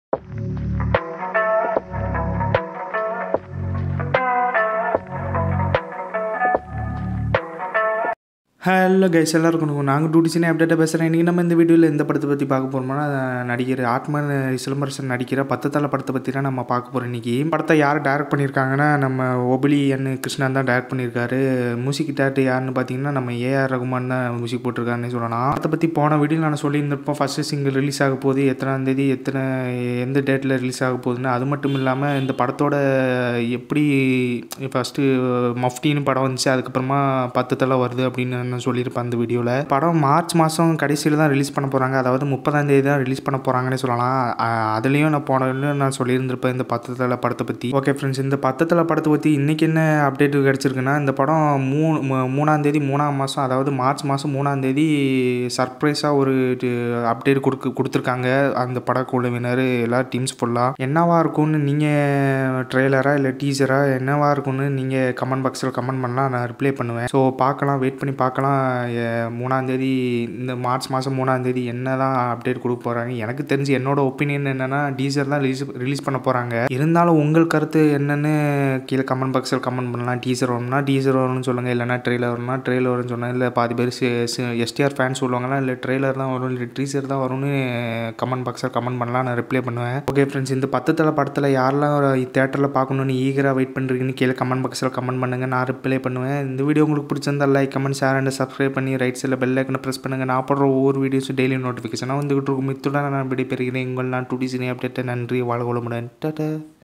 hello guys எல்லாருக்கும் நாங்கள் டூடிசினே அப்டேட்டாக பேசுகிறேன் இன்றைக்கி நம்ம இந்த வீடியோவில் எந்த படத்தை பற்றி பார்க்க போகிறோம்னா நடிகர் ஆத்மன் சிலம்பரசன் நடிக்கிற பத்து தலை படத்தை பற்றி தான் நம்ம பார்க்க போகிறோம் இன்றைக்கி படத்தை யார் டைரக்ட் பண்ணியிருக்காங்கன்னா நம்ம ஒபிலி என் கிருஷ்ணன் தான் டைரக்ட் பண்ணியிருக்காரு மியூசிக் டேரக்டர் யாருன்னு பார்த்தீங்கன்னா நம்ம ஏஆர் ரகுமான் தான் மியூசிக் போட்டிருக்காருன்னு சொல்லலாம் அதை பற்றி போன வீடியோவில் நான் சொல்லியிருந்திருப்போம் ஃபஸ்ட்டு சிங்கிள் ரிலீஸ் ஆக போகுது எத்தனாம் தேதி எத்தனை எந்த டேட்டில் ரிலீஸ் ஆக போகுதுன்னு அது மட்டும் இல்லாமல் இந்த படத்தோட எப்படி ஃபஸ்ட்டு மஃப்டின்னு படம் வந்துச்சு அதுக்கப்புறமா பத்து தலை வருது அப்படின்னு நான் சொல்லியிருப்பேன் அந்த வீடியோவில் படம் மார்ச் மாதம் கடைசியில் தான் ரிலீஸ் பண்ண போகிறாங்க அதாவது முப்பதாம் தேதி தான் ரிலீஸ் பண்ண போகிறாங்கன்னு சொல்லலாம் அஹ் அதுலேயும் நான் போன நான் சொல்லியிருந்திருப்பேன் இந்த பத்து தலை படத்தை பற்றி ஓகே ஃப்ரெண்ட்ஸ் இந்த பத்து தலை படத்தை பற்றி இன்றைக்கி என்ன அப்டேட் கிடச்சிருக்குன்னா இந்த படம் மூணு மூ- மூணாம் தேதி மூணாம் மாதம் அதாவது மார்ச் மாதம் மூணாம் தேதி சர்ப்ரைஸாக ஒரு அப்டேட் கொடுக்கு கொடுத்துருக்காங்க அந்த படக்குழுவினர் எல்லா டீம்ஸ் ஃபுல்லாக என்னவா இருக்கும்னு நீங்கள் ட்ரெய்லரா இல்லை டீசரா என்னவா இருக்கும்னு நீங்கள் கமெண்ட் பாக்ஸில் கமெண்ட் பண்ணலாம் நான் ரிப்ளை பண்ணுவேன் ஸோ பார்க்கலாம் வெயிட் பண்ணி பார்க்கலாம் எ- மூணாம் தேதி இந்த மார்ச் மாதம் மூணாம் தேதி என்ன தான் அப்டேட் கொடுக்க போகிறாங்க எனக்கு தெரிஞ்சு என்னோட ஒப்பீனியன் என்னென்னா டீசர் தான் ரிலீஸ் ரிலீஸ் பண்ண போகிறாங்க இருந்தாலும் உங்கள் கருத்து என்னன்னு கீழே கமெண்ட் பாக்ஸில் கமெண்ட் பண்ணலாம் டீசர் வரணும்னா டீசர் வரும்னு சொல்லுங்கள் இல்லைனா ட்ரெய்லர் வரும்னா ட்ரெய்லர் வரும்னு சொன்னால் இல்லை பாதி பேர் எஸ்டிஆர் ஃபேன்ஸ் சொல்லுவாங்களா இல்லை ட்ரெய்லர் தான் வரும் இல்லை டீசர் தான் வரும்னு கமெண்ட் பாக்ஸில் கமெண்ட் பண்ணலாம் நான் ரிப்ளை பண்ணுவேன் ஓகே ஃப்ரெண்ட்ஸ் இந்த பத்து தலை படத்தில் யாரெல்லாம் தேட்டரில் பார்க்கணுன்னு ஈகராக வெயிட் பண்ணுறீங்கன்னு கீழே கமெண்ட் பாக்ஸில் கமெண்ட் பண்ணுங்கள் நான் ரிப்ளை பண்ணுவேன் இந்த வீடியோ உங்களுக்கு பிடிச்சிருந்தா like comment share and subscribe பண்ணி ரைட் சைடில் பெல் ஐக்கனை ப்ரெஸ் பண்ணுங்கள் நான் போடுற ஒவ்வொரு வீடியோஸும் டெய்லி நோட்டிஃபிகேஷனாக வந்துகிட்டு இருக்கும் இத்துடன் நான் விடைபெறுகிறேன் உங்கள் நான் டுடி சினி அப்டேட்டை நன்றி வாழ்க வளமுடன் டாட்டா